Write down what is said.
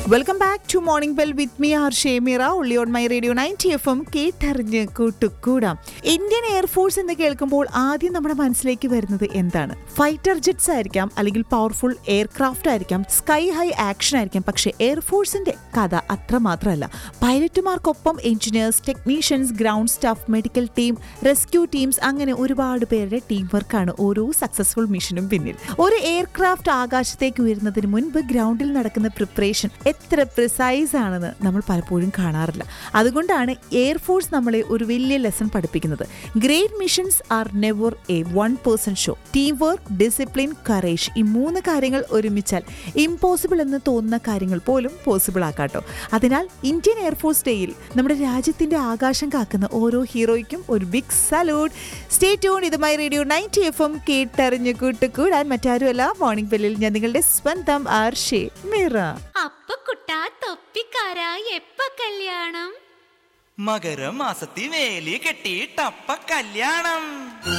welcome back to morning bell with me R Shemira ഉള്ളി on my radio ninety F M കേട്ടറിഞ്ഞ് കൂട്ടുകൂടാം Indian air force എന്ന് കേൾക്കുമ്പോൾ ആദ്യം നമ്മുടെ മനസ്സിലേക്ക് വരുന്നത് എന്താണ് ഫൈറ്റർ ജെറ്റ്സ് ആയിരിക്കാം അല്ലെങ്കിൽ പവർഫുൾ എയർക്രാഫ്റ്റ് ആയിരിക്കാം സ്കൈ ഹൈ ആക്ഷൻ ആയിരിക്കാം പക്ഷേ എയർഫോഴ്സിന്റെ കഥ അത്ര മാത്രമല്ല പൈലറ്റുമാർക്കൊപ്പം engineers technicians ground staff medical team rescue teams അങ്ങനെ ഒരുപാട് പേരുടെ ടീം വർക്കാണ് ഓരോ സക്സസ്ഫുൾ മിഷനും പിന്നിൽ ഒരു എയർക്രാഫ്റ്റ് ആകാശത്തേക്ക് ഉയരുന്നതിന് മുൻപ് ഗ്രൗണ്ടിൽ നടക്കുന്ന പ്രിപ്പറേഷൻ എത്ര പ്രിസൈസ് ആണെന്ന് നമ്മൾ പലപ്പോഴും കാണാറില്ല അതുകൊണ്ടാണ് എയർഫോഴ്സ് നമ്മളെ ഒരു വലിയ ലെസൺ പഠിപ്പിക്കുന്നത് great missions are never a one person show team work discipline courage ഈ മൂന്ന് കാര്യങ്ങൾ ഒരുമിച്ചാൽ ഇമ്പോസിബിൾ എന്ന് തോന്നുന്ന കാര്യങ്ങൾ പോലും പോസിബിൾ ആക്കാട്ടോ അതിനാൽ ഇന്ത്യൻ എയർഫോഴ്സ് ഡേയിൽ നമ്മുടെ രാജ്യത്തിന്റെ ആകാശം കാക്കുന്ന ഓരോ ഹീറോയ്ക്കും ഒരു ബിഗ് സല്യൂട്ട് സ്റ്റേ ട്യൂൺ ഇതുമായി റേഡിയോ നയൻറ്റി എഫ് എം കേട്ടറിഞ്ഞു കൂട്ടുകൂടാൻ മറ്റാരുമല്ല മോർണിംഗ് ബെല്ലിൽ ഞാൻ നിങ്ങളുടെ സ്വന്തം ആർഷേ മിറ അപ്പ കുട്ടാ തൊപ്പിക്കാരാ എപ്പ കല്യാണം മകരമാസത്തി വേലി കെട്ടിയിട്ടപ്പ കല്യാണം